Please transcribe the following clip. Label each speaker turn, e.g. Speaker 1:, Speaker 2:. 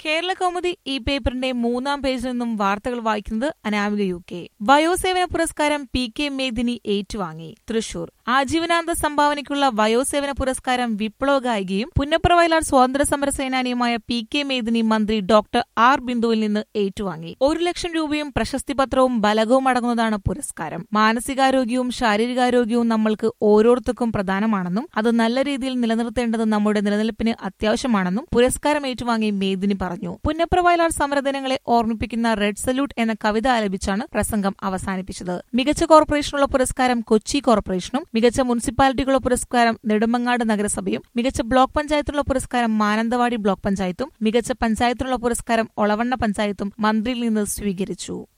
Speaker 1: കേരള കൗമുദി ഈ പേപ്പറിന്റെ മൂന്നാം പേജിൽ നിന്നും വാർത്തകൾ വായിക്കുന്നത് അനാമിക യു കെ വയോസേവന പുരസ്കാരം പി കെ മേദിനി ഏറ്റുവാങ്ങി തൃശൂർ ആജീവനാന്ത സംഭാവനയ്ക്കുള്ള വയോസേവന പുരസ്കാരം വിപ്ലവ ഗായികയും പുന്നപ്ര വയലാർ സ്വാതന്ത്ര്യ സമര സേനാനിയുമായ പി കെ മേദിനി മന്ത്രി ഡോക്ടർ ആർ ബിന്ദുവിൽ നിന്ന് ഏറ്റുവാങ്ങി ഒരു ലക്ഷം രൂപയും പ്രശസ്തി പത്രവും ബലകവും അടങ്ങുന്നതാണ് പുരസ്കാരം മാനസികാരോഗ്യവും ശാരീരികാരോഗ്യവും നമ്മൾക്ക് ഓരോരുത്തർക്കും പ്രധാനമാണെന്നും അത് നല്ല രീതിയിൽ നിലനിർത്തേണ്ടത് നമ്മുടെ നിലനിൽപ്പിന് അത്യാവശ്യമാണെന്നും പുരസ്കാരം ഏറ്റുവാങ്ങി മേദിനി പറഞ്ഞു പുന്നപ്ര വയലാർ സമരദിനങ്ങളെ ഓർമ്മിപ്പിക്കുന്ന റെഡ് സല്യൂട്ട് എന്ന കവിത ആലപിച്ചാണ് പ്രസംഗം അവസാനിപ്പിച്ചത് മികച്ച കോർപ്പറേഷനുള്ള പുരസ്കാരം കൊച്ചി കോർപ്പറേഷനും മികച്ച മുനിസിപ്പാലിറ്റികളുടെ പുരസ്കാരം നെടുമങ്ങാട് നഗരസഭയും മികച്ച ബ്ലോക്ക് പഞ്ചായത്തിനുള്ള പുരസ്കാരം മാനന്തവാടി ബ്ലോക്ക് പഞ്ചായത്തും മികച്ച പഞ്ചായത്തിനുള്ള പുരസ്കാരം ഒളവണ്ണ പഞ്ചായത്തും മന്ത്രിയിൽ നിന്ന് സ്വീകരിച്ചു